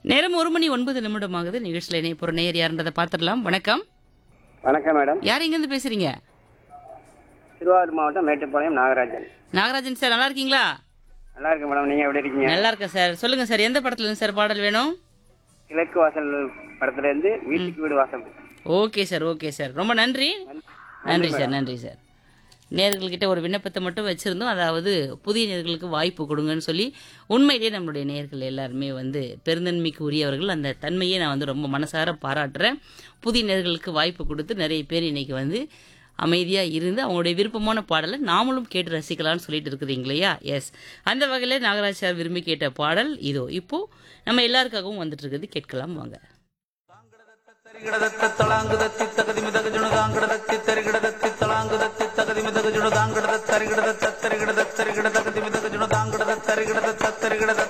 நேரம் ஒரு மணி ஒன்பது நிமிடம் ஆகுது நிகழ்ச்சியில் இணைய போற நேர் யாருன்றதை பார்த்துடலாம் வணக்கம் வணக்கம் மேடம் யார் எங்கேருந்து பேசுறீங்க திருவாரூர் மாவட்டம் மேட்டுப்பாளையம் நாகராஜன் நாகராஜன் சார் நல்லா இருக்கீங்களா நல்லா இருக்கு மேடம் நீங்க எப்படி இருக்கீங்க நல்லா இருக்கேன் சார் சொல்லுங்க சார் எந்த படத்துல இருந்து சார் பாடல் வேணும் கிழக்கு வாசல் படத்துல இருந்து வீட்டுக்கு வீடு வாசல் ஓகே சார் ஓகே சார் ரொம்ப நன்றி நன்றி சார் நன்றி சார் நேர்கள்கிட்ட ஒரு விண்ணப்பத்தை மட்டும் வச்சுருந்தோம் அதாவது புதிய நேர்களுக்கு வாய்ப்பு கொடுங்கன்னு சொல்லி உண்மையிலேயே நம்மளுடைய நேர்கள் எல்லாருமே வந்து பெருந்தன்மைக்கு உரியவர்கள் அந்த தன்மையை நான் வந்து ரொம்ப மனசார பாராட்டுறேன் புதிய நேர்களுக்கு வாய்ப்பு கொடுத்து நிறைய பேர் இன்னைக்கு வந்து அமைதியாக இருந்து அவங்களுடைய விருப்பமான பாடலை நாமளும் கேட்டு ரசிக்கலாம்னு சொல்லிட்டு இருக்கிறீங்க இல்லையா எஸ் அந்த வகையில் நாகராஜ் சார் விரும்பி கேட்ட பாடல் இதோ இப்போ நம்ம எல்லாருக்காகவும் வந்துட்டு இருக்குது கேட்கலாம் வாங்க ತರಿಗಿಡದತ್ತ ತಳಾಂಗುದತ್ತಿ ತಗದಿ ಮಿದಗಜುಣು ದಾಂಗಡದತ್ತಿ ತರಿಗಿಡದತ್ತಿ ತಳಾಂಗುದತ್ತಿ ತಗದಿ ಮಿದಗಜುಣು ದಾಂಗಡದ ತರಿಗಿಡದ ತತ್ತರಿಗಿಡದ ತರಿಗಿಡದ ತಗದಿ ಮಿದಗಜುಣು ದಾಂಗಡದ ತರಿಗಿಡದ ತತ್ತರಿಗಿಡದ